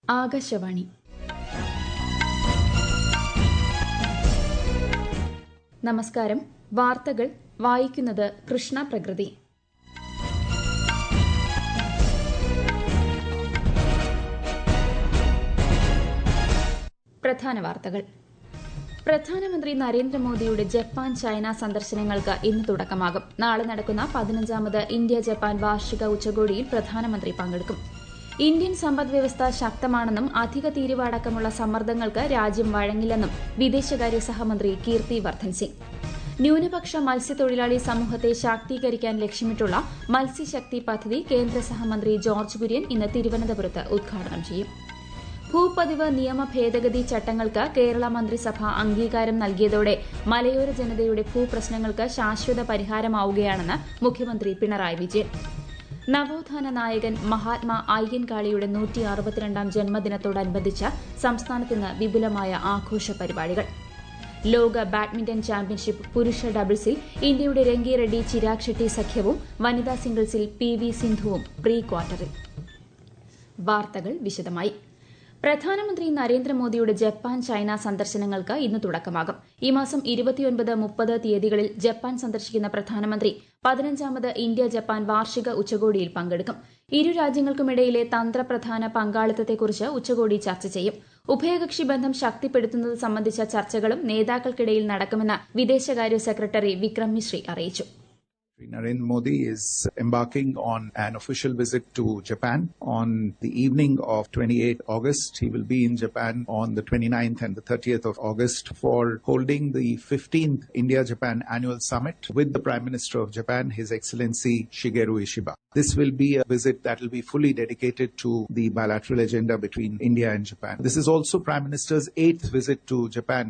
ആകാശവാണി നമസ്കാരം വാർത്തകൾ വായിക്കുന്നത് കൃഷ്ണ പ്രകൃതി പ്രധാന വാർത്തകൾ പ്രധാനമന്ത്രി നരേന്ദ്രമോദിയുടെ ജപ്പാൻ ചൈന സന്ദർശനങ്ങൾക്ക് ഇന്ന് തുടക്കമാകും നാളെ നടക്കുന്ന പതിനഞ്ചാമത് ഇന്ത്യ ജപ്പാൻ വാർഷിക ഉച്ചകോടിയിൽ പ്രധാനമന്ത്രി പങ്കെടുക്കും ഇന്ത്യൻ സമ്പദ്വ്യവസ്ഥ ശക്തമാണെന്നും അധിക തീരുവ അടക്കമുള്ള സമ്മർദ്ദങ്ങൾക്ക് രാജ്യം വഴങ്ങില്ലെന്നും വിദേശകാര്യ സഹമന്ത്രി കീർത്തി വർദ്ധൻ സിംഗ് ന്യൂനപക്ഷ മത്സ്യത്തൊഴിലാളി സമൂഹത്തെ ശാക്തീകരിക്കാൻ ലക്ഷ്യമിട്ടുള്ള മത്സ്യശക്തി പദ്ധതി കേന്ദ്ര സഹമന്ത്രി ജോർജ് കുര്യൻ ഇന്ന് തിരുവനന്തപുരത്ത് ഉദ്ഘാടനം ചെയ്യും ഭൂപതിവ് നിയമ ഭേദഗതി ചട്ടങ്ങൾക്ക് കേരള മന്ത്രിസഭ അംഗീകാരം നൽകിയതോടെ മലയോര ജനതയുടെ ഭൂപ്രശ്നങ്ങൾക്ക് ശാശ്വത പരിഹാരമാവുകയാണെന്ന് മുഖ്യമന്ത്രി പിണറായി വിജയൻ നവോത്ഥാന നായകൻ മഹാത്മാ അയ്യൻകാളിയുടെ നൂറ്റി അറുപത്തിരണ്ടാം ജന്മദിനത്തോടനുബന്ധിച്ച് സംസ്ഥാനത്ത് ഇന്ന് വിപുലമായ ആഘോഷ പരിപാടികൾ ലോക ബാഡ്മിന്റൺ ചാമ്പ്യൻഷിപ്പ് പുരുഷ ഡബിൾസിൽ ഇന്ത്യയുടെ രംഗി റെഡ്ഡി ചിരാഗ് ഷെട്ടി സഖ്യവും വനിതാ സിംഗിൾസിൽ പി വി സിന്ധുവും പ്രീ ക്വാർട്ടറിൽ വാർത്തകൾ വിശദമായി പ്രധാനമന്ത്രി നരേന്ദ്രമോദിയുടെ ജപ്പാൻ ചൈന സന്ദർശനങ്ങൾക്ക് ഇന്ന് തുടക്കമാകും ഈ മാസം ഇരുപത്തിയൊൻപത് മുപ്പത് തീയതികളിൽ ജപ്പാൻ സന്ദർശിക്കുന്ന പ്രധാനമന്ത്രി പതിനഞ്ചാമത് ഇന്ത്യ ജപ്പാൻ വാർഷിക ഉച്ചകോടിയിൽ പങ്കെടുക്കും ഇരു രാജ്യങ്ങൾക്കുമിടയിലെ തന്ത്രപ്രധാന പങ്കാളിത്തത്തെക്കുറിച്ച് ഉച്ചകോടി ചർച്ച ചെയ്യും ഉഭയകക്ഷി ബന്ധം ശക്തിപ്പെടുത്തുന്നത് സംബന്ധിച്ച ചർച്ചകളും നേതാക്കൾക്കിടയിൽ നടക്കുമെന്ന് വിദേശകാര്യ സെക്രട്ടറി വിക്രം മിശ്രി അറിയിച്ചു Narendra Modi is embarking on an official visit to Japan on the evening of 28 August. He will be in Japan on the 29th and the 30th of August for holding the 15th India-Japan annual summit with the Prime Minister of Japan, His Excellency Shigeru Ishiba. This will be a visit that will be fully dedicated to the bilateral agenda between India and Japan. This is also Prime Minister's eighth visit to Japan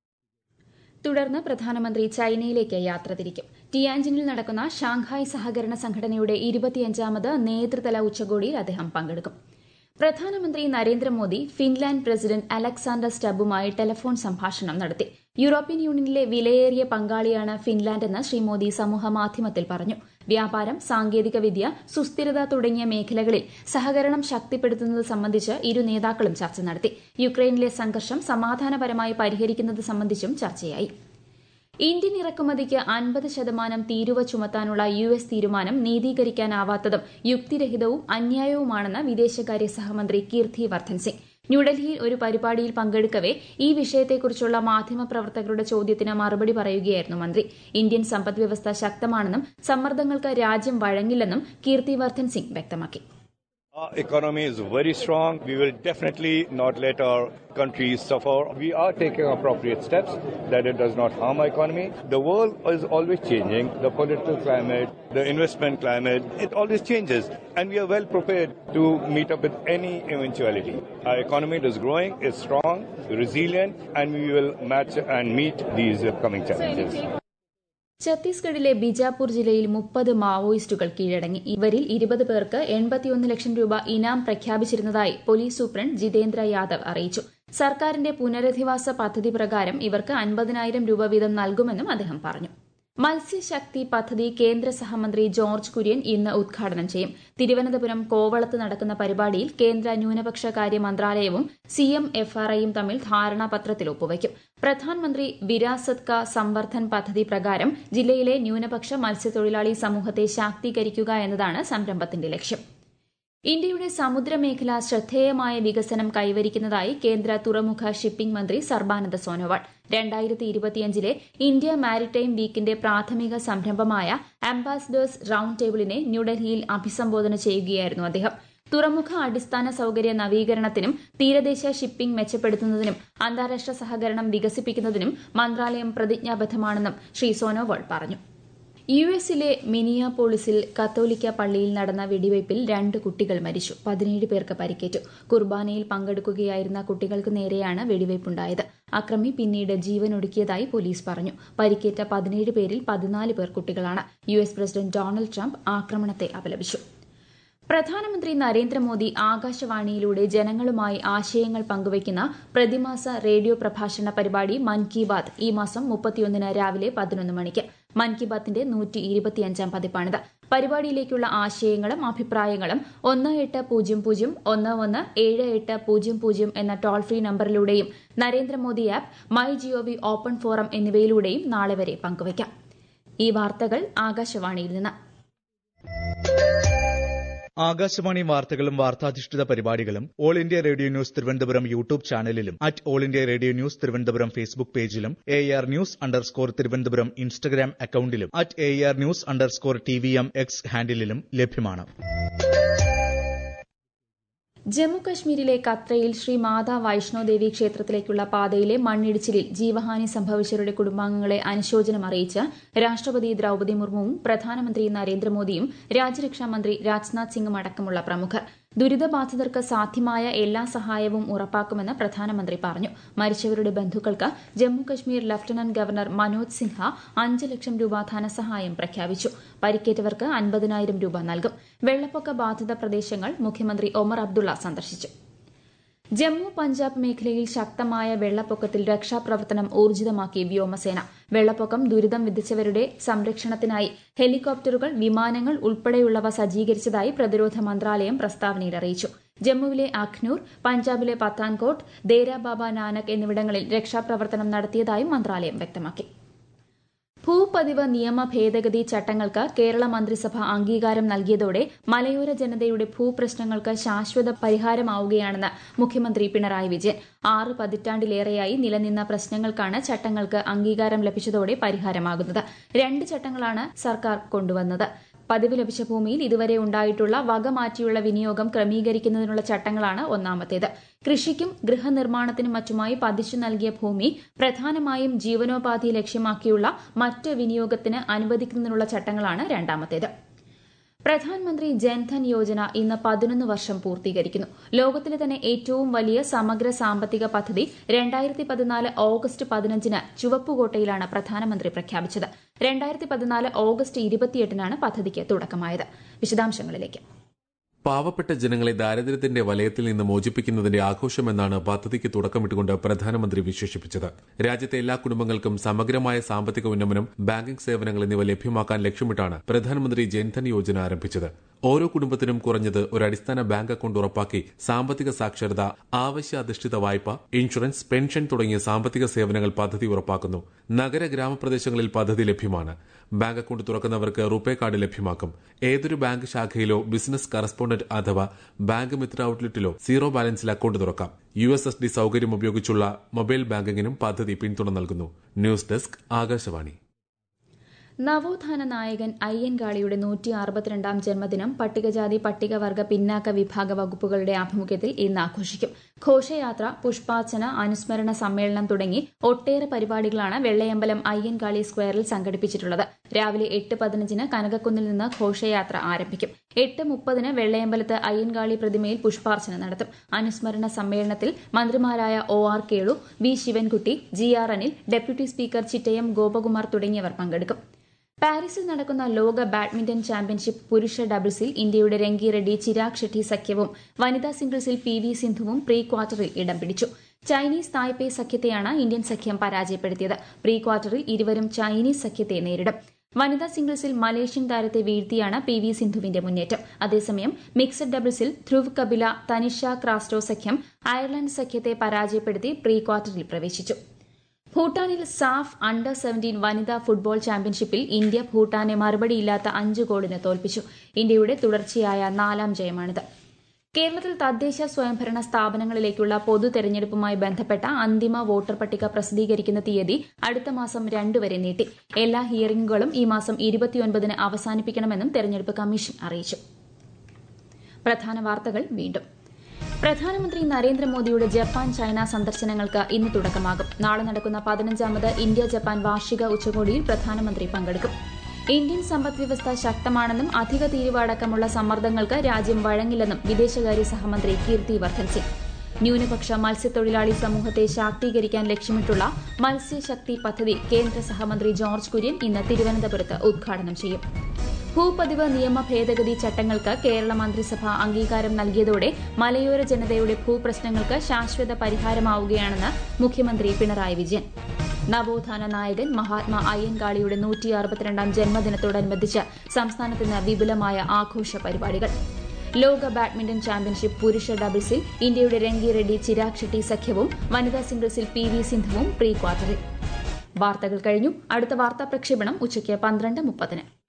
തുടർന്ന് പ്രധാനമന്ത്രി ചൈനയിലേക്ക് യാത്ര തിരിക്കും ടിയാൻജിനിൽ നടക്കുന്ന Shanghai സഹകരണ സംഘടനയുടെ ഇരുപത്തിയഞ്ചാമത് നേതൃതല ഉച്ചകോടിയിൽ അദ്ദേഹം പങ്കെടുക്കും പ്രധാനമന്ത്രി നരേന്ദ്രമോദി ഫിൻലാൻഡ് പ്രസിഡന്റ് അലക്സാണ്ടർ സ്റ്റബുമായി ടെലിഫോൺ സംഭാഷണം നടത്തി യൂറോപ്യൻ യൂണിയനിലെ വിലയേറിയ പങ്കാളിയാണ് ഫിൻലാൻഡ് എന്ന് ശ്രീ മോദി സമൂഹമാധ്യമത്തിൽ പറഞ്ഞു വ്യാപാരം സാങ്കേതികവിദ്യ സുസ്ഥിരത തുടങ്ങിയ മേഖലകളിൽ സഹകരണം ശക്തിപ്പെടുത്തുന്നത് സംബന്ധിച്ച് ഇരു നേതാക്കളും ചർച്ച നടത്തി യുക്രൈനിലെ സംഘർഷം സമാധാനപരമായി പരിഹരിക്കുന്നത് സംബന്ധിച്ചും ചർച്ചയായി ഇന്ത്യൻ ഇറക്കുമതിക്ക് അൻപത് ശതമാനം തീരുവ ചുമത്താനുള്ള യു എസ് തീരുമാനം നീതീകരിക്കാനാവാത്തതും യുക്തിരഹിതവും അന്യായവുമാണെന്ന് വിദേശകാര്യ സഹമന്ത്രി കീർത്തി വർദ്ധൻ സിംഗ് ന്യൂഡൽഹിയിൽ ഒരു പരിപാടിയിൽ പങ്കെടുക്കവെ ഈ വിഷയത്തെക്കുറിച്ചുള്ള മാധ്യമപ്രവർത്തകരുടെ ചോദ്യത്തിന് മറുപടി പറയുകയായിരുന്നു മന്ത്രി ഇന്ത്യൻ സമ്പദ്വ്യവസ്ഥ ശക്തമാണെന്നും സമ്മർദ്ദങ്ങൾക്ക് രാജ്യം വഴങ്ങില്ലെന്നും കീർത്തി വർദ്ധൻ സിംഗ് വ്യക്തമാക്കി Our economy is very strong. We will definitely not let our country suffer. We are taking appropriate steps that it does not harm our economy. The world is always changing. The political climate, the investment climate, it always changes. And we are well prepared to meet up with any eventuality. Our economy is growing, is strong, resilient, and we will match and meet these coming challenges. ഛത്തീസ്ഗഡിലെ ബിജാപൂർ ജില്ലയിൽ മുപ്പത് മാവോയിസ്റ്റുകൾ കീഴടങ്ങി ഇവരിൽ ഇരുപത് പേർക്ക് എൺപത്തിയൊന്ന് ലക്ഷം രൂപ ഇനാം പ്രഖ്യാപിച്ചിരുന്നതായി പോലീസ് സൂപ്രണ്ട് ജിതേന്ദ്ര യാദവ് അറിയിച്ചു സർക്കാരിന്റെ പുനരധിവാസ പദ്ധതി പ്രകാരം ഇവർക്ക് അൻപതിനായിരം രൂപ വീതം നൽകുമെന്നും അദ്ദേഹം പറഞ്ഞു മത്സ്യശക്തി പദ്ധതി കേന്ദ്ര സഹമന്ത്രി ജോർജ് കുര്യൻ ഇന്ന് ഉദ്ഘാടനം ചെയ്യും തിരുവനന്തപുരം കോവളത്ത് നടക്കുന്ന പരിപാടിയിൽ കേന്ദ്ര ന്യൂനപക്ഷ കാര്യ മന്ത്രാലയവും സി എം എഫ് ആർ ഐയും തമ്മിൽ ധാരണാപത്രത്തിൽ ഒപ്പുവയ്ക്കും പ്രധാനമന്ത്രി വിരാസത് കാ സംവർദ്ധൻ പദ്ധതി പ്രകാരം ജില്ലയിലെ ന്യൂനപക്ഷ മത്സ്യത്തൊഴിലാളി സമൂഹത്തെ ശാക്തീകരിക്കുക എന്നതാണ് സംരംഭത്തിന്റെ ലക്ഷ്യം ഇന്ത്യയുടെ സമുദ്രമേഖല ശ്രദ്ധേയമായ വികസനം കൈവരിക്കുന്നതായി കേന്ദ്ര തുറമുഖ ഷിപ്പിംഗ് മന്ത്രി സർബാനന്ദ സോനോവാൾ രണ്ടായിരത്തി ഇരുപത്തിയഞ്ചിലെ ഇന്ത്യ മാരിടൈം വീക്കിന്റെ പ്രാഥമിക സംരംഭമായ അംബാസിഡേഴ്സ് റൌണ്ട് ടേബിളിനെ ന്യൂഡൽഹിയിൽ അഭിസംബോധന ചെയ്യുകയായിരുന്നു അദ്ദേഹം തുറമുഖ അടിസ്ഥാന സൌകര്യ നവീകരണത്തിനും തീരദേശ ഷിപ്പിംഗ് മെച്ചപ്പെടുത്തുന്നതിനും അന്താരാഷ്ട്ര സഹകരണം വികസിപ്പിക്കുന്നതിനും മന്ത്രാലയം പ്രതിജ്ഞാബദ്ധമാണെന്നും ശ്രീ സോനോവാൾ പറഞ്ഞു യു എസിലെ മിനിയാപോളിസിൽ കത്തോലിക്ക പള്ളിയിൽ നടന്ന വെടിവയ്പിൽ രണ്ട് കുട്ടികൾ മരിച്ചു പതിനേഴ് പേർക്ക് പരിക്കേറ്റു കുർബാനയിൽ പങ്കെടുക്കുകയായിരുന്ന കുട്ടികൾക്ക് നേരെയാണ് വെടിവയ്പുണ്ടായത് അക്രമി പിന്നീട് ജീവനൊടുക്കിയതായി പോലീസ് പറഞ്ഞു പരിക്കേറ്റ പതിനേഴ് പേരിൽ പതിനാല് പേർ കുട്ടികളാണ് U S president Donald Trump ആക്രമണത്തെ അപലപിച്ചു പ്രധാനമന്ത്രി നരേന്ദ്രമോദി ആകാശവാണിയിലൂടെ ജനങ്ങളുമായി ആശയങ്ങൾ പങ്കുവയ്ക്കുന്ന പ്രതിമാസ റേഡിയോ പ്രഭാഷണ പരിപാടി മൻ കി ബാത് ഈ മാസം മുപ്പത്തിയൊന്നിന് രാവിലെ പതിനൊന്ന് മണിക്ക് മൻ കി ബാത്തിന്റെ നൂറ്റി ഇരുപത്തിയഞ്ചാം പതിപ്പാണിത് പരിപാടിയിലേക്കുള്ള ആശയങ്ങളും അഭിപ്രായങ്ങളും ഒന്ന് എട്ട് പൂജ്യം പൂജ്യം ഒന്ന് ഒന്ന് ഏഴ് എട്ട് പൂജ്യം പൂജ്യം എന്ന ടോൾ ഫ്രീ നമ്പറിലൂടെയും Narendra Modi app my GOV open forum എന്നിവയിലൂടെയും നാളെ വരെ പങ്കുവയ്ക്കാം ഈ വാർത്തകൾ ആകാശവാണിയിൽ നിന്ന് ആകാശവാണി വാർത്തകളും വാർത്താധിഷ്ഠിത പരിപാടികളും all India radio news Thiruvananthapuram YouTube ചാനലിലും at all India radio news Thiruvananthapuram Facebook പേജിലും A R news underscore Thiruvananthapuram Instagram അക്കൌണ്ടിലും at A R news underscore T V M X ഹാൻഡിലും ലഭ്യമാണ് ജമ്മുകശ്മീരിലെ കത്രയിൽ ശ്രീ മാതാ വൈഷ്ണോദേവി ക്ഷേത്രത്തിലേക്കുള്ള പാതയിലെ മണ്ണിടിച്ചിലിൽ ജീവഹാനി സംഭവിച്ചവരുടെ കുടുംബാംഗങ്ങളെ അനുശോചനം അറിയിച്ച് രാഷ്ട്രപതി ദ്രൌപദി മുർമുവും പ്രധാനമന്ത്രി നരേന്ദ്രമോദിയും രാജ്യരക്ഷാമന്ത്രി രാജ്നാഥ് സിംഗും അടക്കമുള്ള പ്രമുഖർ ദുരിതബാധിതർക്ക് സാധ്യമായ എല്ലാ സഹായവും ഉറപ്പാക്കുമെന്ന് പ്രധാനമന്ത്രി പറഞ്ഞു മരിച്ചവരുടെ ബന്ധുക്കൾക്ക് ജമ്മുകശ്മീർ ലഫ്റ്റനന്റ് ഗവർണർ മനോജ് സിൻഹ അഞ്ച് ലക്ഷം രൂപ ധനസഹായം പ്രഖ്യാപിച്ചു പരിക്കേറ്റവർക്ക് അൻപതിനായിരം രൂപ നൽകും വെള്ളപ്പൊക്ക ബാധിത പ്രദേശങ്ങൾ മുഖ്യമന്ത്രി ഒമർ അബ്ദുള്ള സന്ദർശിച്ചു ജമ്മു പഞ്ചാബ് മേഖലയിൽ ശക്തമായ വെള്ളപ്പൊക്കത്തിൽ രക്ഷാപ്രവർത്തനം ഊർജിതമാക്കി വ്യോമസേന വെള്ളപ്പൊക്കം ദുരിതം വിധിച്ചവരുടെ സംരക്ഷണത്തിനായി ഹെലികോപ്റ്ററുകൾ വിമാനങ്ങൾ ഉൾപ്പെടെയുള്ളവ സജ്ജീകരിച്ചതായി പ്രതിരോധ മന്ത്രാലയം പ്രസ്താവനയിൽ അറിയിച്ചു ജമ്മുവിലെ അഖ്നൂർ പഞ്ചാബിലെ പത്താൻകോട്ട് ദേര ബാബ നാനക് എന്നിവിടങ്ങളിൽ രക്ഷാപ്രവർത്തനം നടത്തിയതായും മന്ത്രാലയം വ്യക്തമാക്കി ഭൂപതിവ് നിയമ ഭേദഗതി ചട്ടങ്ങൾക്ക് കേരള മന്ത്രിസഭ അംഗീകാരം നൽകിയതോടെ മലയോര ജനതയുടെ ഭൂപ്രശ്നങ്ങൾക്ക് ശാശ്വത പരിഹാരമാവുകയാണെന്ന് മുഖ്യമന്ത്രി പിണറായി വിജയൻ ആറ് പതിറ്റാണ്ടിലേറെയായി നിലനിന്ന പ്രശ്നങ്ങൾക്കാണ് ചട്ടങ്ങൾക്ക് അംഗീകാരം ലഭിച്ചതോടെ പരിഹാരമാകുന്നത് രണ്ട് ചട്ടങ്ങളാണ് സർക്കാർ കൊണ്ടുവന്നത് പതിവ് ലഭിച്ച ഭൂമിയിൽ ഇതുവരെ ഉണ്ടായിട്ടുള്ള വക മാറ്റിയുള്ള വിനിയോഗം ക്രമീകരിക്കുന്നതിനുള്ള ചട്ടങ്ങളാണ് ഒന്നാമത്തേത് കൃഷിക്കും ഗൃഹനിർമ്മാണത്തിനും മറ്റുമായി പതിച്ചു നൽകിയ ഭൂമി പ്രധാനമായും ജീവനോപാധി ലക്ഷ്യമാക്കിയുള്ള മറ്റ് വിനിയോഗത്തിന് അനുവദിക്കുന്നതിനുള്ള ചട്ടങ്ങളാണ് രണ്ടാമത്തേത് പ്രധാനമന്ത്രി ജൻധൻ യോജന ഇന്ന് പതിനൊന്ന് വർഷം പൂർത്തീകരിക്കുന്നു ലോകത്തിലെ തന്നെ ഏറ്റവും വലിയ സമഗ്ര സാമ്പത്തിക പദ്ധതി രണ്ടായിരത്തി പതിനാല് ഓഗസ്റ്റ് പതിനഞ്ചിന് ചുവപ്പുകോട്ടയിലാണ് പ്രധാനമന്ത്രി പ്രഖ്യാപിച്ചത് രണ്ടായിരത്തി പതിനാല് ഓഗസ്റ്റ് ഇരുപത്തിയെട്ടിനാണ് പദ്ധതിക്ക് തുടക്കമായത് വിശദാംശങ്ങളിലേക്ക് പാവപ്പെട്ട ജനങ്ങളെ ദാരിദ്ര്യത്തിന്റെ വലയത്തിൽ നിന്ന് മോചിപ്പിക്കുന്നതിന്റെ ആഘോഷമെന്നാണ് പദ്ധതിക്ക് തുടക്കമിട്ടുകൊണ്ട് പ്രധാനമന്ത്രി വിശേഷിപ്പിച്ചത് രാജ്യത്തെ എല്ലാ കുടുംബങ്ങൾക്കും സമഗ്രമായ സാമ്പത്തിക ഉന്നമനം ബാങ്കിംഗ് സേവനങ്ങൾ എന്നിവ ലഭ്യമാക്കാൻ ലക്ഷ്യമിട്ടാണ് പ്രധാനമന്ത്രി ജൻധൻ യോജന ആരംഭിച്ചത് ഓരോ കുടുംബത്തിനും കുറഞ്ഞത് ഒരു അടിസ്ഥാന ബാങ്ക് അക്കൌണ്ട് ഉറപ്പാക്കി സാമ്പത്തിക സാക്ഷരത ആവശ്യാധിഷ്ഠിത വായ്പ ഇൻഷുറൻസ് പെൻഷൻ തുടങ്ങിയ സാമ്പത്തിക സേവനങ്ങൾ പദ്ധതി ഉറപ്പാക്കുന്നു നഗര ഗ്രാമപ്രദേശങ്ങളിൽ പദ്ധതി ലഭ്യമാണ് ബാങ്ക് അക്കൌണ്ട് തുറക്കുന്നവർക്ക് റുപേ കാർഡ് ലഭ്യമാക്കും ഏതൊരു ബാങ്ക് ശാഖയിലോ ബിസിനസ് കറസ്പോണ്ടന്റ് അഥവാ ബാങ്ക് മിത്ര ഔട്ട്ലെറ്റിലോ സീറോ ബാലൻസിൽ അക്കൌണ്ട് തുറക്കാം യു എസ് എസ് ഡി സൌകര്യം ഉപയോഗിച്ചുള്ള മൊബൈൽ ബാങ്കിങ്ങിനും പദ്ധതി പിന്തുണ നൽകുന്നു ന്യൂസ് ഡെസ്ക് ആകാശവാണി നവോത്ഥാന നായകൻ അയ്യൻകാളിയുടെ നൂറ്റി അറുപത്തിരണ്ടാം ജന്മദിനം പട്ടികജാതി പട്ടികവർഗ പിന്നാക്ക വിഭാഗ വകുപ്പുകളുടെ ആഭിമുഖ്യത്തിൽ ഇന്ന് ആഘോഷിക്കും ഘോഷയാത്ര പുഷ്പാർച്ചന അനുസ്മരണ സമ്മേളനം തുടങ്ങി ഒട്ടേറെ പരിപാടികളാണ് വെള്ളയമ്പലം അയ്യൻകാളി സ്ക്വയറിൽ സംഘടിപ്പിച്ചിട്ടുള്ളത് രാവിലെ എട്ട് പതിനഞ്ചിന് കനകക്കുന്നിൽ നിന്ന് ഘോഷയാത്ര ആരംഭിക്കും എട്ട് മുപ്പതിന് വെള്ളയമ്പലത്ത് അയ്യൻകാളി പ്രതിമയിൽ പുഷ്പാർച്ചന നടത്തും അനുസ്മരണ സമ്മേളനത്തിൽ മന്ത്രിമാരായ O R Kelu V Sivankutty G R Anil deputy speaker Chittayam Gopakumar തുടങ്ങിയവർ പങ്കെടുക്കും പാരീസിൽ നടക്കുന്ന ലോക ബാഡ്മിന്റൺ ചാമ്പ്യൻഷിപ്പ് പുരുഷ ഡബിൾസിൽ ഇന്ത്യയുടെ രംഗി റെഡ്ഡി ചിരാഗ് ഷെട്ടി സഖ്യവും വനിതാ സിംഗിൾസിൽ പി വി സിന്ധുവും പ്രീ ക്വാർട്ടറിൽ ഇടം പിടിച്ചു ചൈനീസ് തായ്പേ സഖ്യത്തെയാണ് ഇന്ത്യൻ സഖ്യം പരാജയപ്പെടുത്തിയത് പ്രീ ക്വാർട്ടറിൽ ഇരുവരും ചൈനീസ് സഖ്യത്തെ നേരിടും വനിതാ സിംഗിൾസിൽ മലേഷ്യൻ താരത്തെ വീഴ്ത്തിയാണ് പി വി സിന്ധുവിന്റെ മുന്നേറ്റം അതേസമയം മിക്സഡ് ഡബിൾസിൽ ധ്രുവ് കപില തനിഷ ക്രാസ്റ്റോ സഖ്യം അയർലൻഡ് സഖ്യത്തെ പരാജയപ്പെടുത്തി പ്രീ ക്വാർട്ടറിൽ പ്രവേശിച്ചു ഭൂട്ടാനിൽ സാഫ് അണ്ടർ സെവന്റീൻ വനിതാ ഫുട്ബോൾ ചാമ്പ്യൻഷിപ്പിൽ ഇന്ത്യ ഭൂട്ടാനെ മറുപടിയില്ലാത്ത അഞ്ച് ഗോളിന് തോൽപ്പിച്ചു ഇന്ത്യയുടെ തുടർച്ചയായ നാലാം ജയമാണിത് കേരളത്തിൽ തദ്ദേശ സ്വയംഭരണ സ്ഥാപനങ്ങളിലേക്കുള്ള പൊതു തെരഞ്ഞെടുപ്പുമായി ബന്ധപ്പെട്ട അന്തിമ വോട്ടർ പട്ടിക പ്രസിദ്ധീകരിക്കുന്ന തീയതി അടുത്ത മാസം രണ്ടുവരെ നീട്ടി എല്ലാ ഹിയറിംഗുകളും ഈ മാസം ഇരുപത്തിയൊൻപതിന് അവസാനിപ്പിക്കണമെന്നും തെരഞ്ഞെടുപ്പ് കമ്മീഷൻ അറിയിച്ചു പ്രധാന വാർത്തകൾ വീണ്ടും പ്രധാനമന്ത്രി നരേന്ദ്രമോദിയുടെ ജപ്പാൻ ചൈന സന്ദർശനങ്ങൾക്ക് ഇന്ന് തുടക്കമാകും നാളെ നടക്കുന്ന പതിനഞ്ചാമത് ഇന്ത്യ ജപ്പാൻ വാർഷിക ഉച്ചകോടിയിൽ പ്രധാനമന്ത്രി പങ്കെടുക്കും ഇന്ത്യൻ സമ്പദ്വ്യവസ്ഥ ശക്തമാണെന്നും അധിക തീരുവ അടക്കമുള്ള സമ്മർദ്ദങ്ങൾക്ക് രാജ്യം വഴങ്ങില്ലെന്നും വിദേശകാര്യ സഹമന്ത്രി കീർത്തി വർദ്ധൻ സിംഗ് ന്യൂനപക്ഷ മത്സ്യത്തൊഴിലാളി സമൂഹത്തെ ശാക്തീകരിക്കാൻ ലക്ഷ്യമിട്ടുള്ള മത്സ്യശക്തി പദ്ധതി കേന്ദ്ര സഹമന്ത്രി ജോർജ് കുര്യൻ ഇന്ന് തിരുവനന്തപുരത്ത് ഉദ്ഘാടനം ചെയ്യും ഭൂപതിവ് നിയമ ഭേദഗതി ചട്ടങ്ങൾക്ക് കേരള മന്ത്രിസഭ അംഗീകാരം നൽകിയതോടെ മലയോര ജനതയുടെ ഭൂപ്രശ്നങ്ങൾക്ക് ശാശ്വത പരിഹാരമാവുകയാണെന്ന് മുഖ്യമന്ത്രി പിണറായി വിജയൻ നവോത്ഥാന നായകൻ മഹാത്മാ അയ്യൻകാളിയുടെ നൂറ്റി അറുപത്തിരണ്ടാം ജന്മദിനത്തോടനുബന്ധിച്ച് സംസ്ഥാനത്ത് ഇന്ന് വിപുലമായ ആഘോഷ പരിപാടികൾ ലോക ബാഡ്മിന്റൺ ചാമ്പ്യൻഷിപ്പ് പുരുഷ ഡബിൾസിൽ ഇന്ത്യയുടെ രംഗി റെഡ്ഡി ചിരാഗ് ഷെട്ടി സഖ്യവും വനിതാ സിംഗിൾസിൽ പി വി സിന്ധുവും പ്രീ ക്വാർട്ടറിൽ വാർത്തകൾ കഴിഞ്ഞു അടുത്ത വാർത്താ പ്രക്ഷേപണം ഉച്ചയ്ക്ക് പന്ത്രണ്ട് മുപ്പതിന്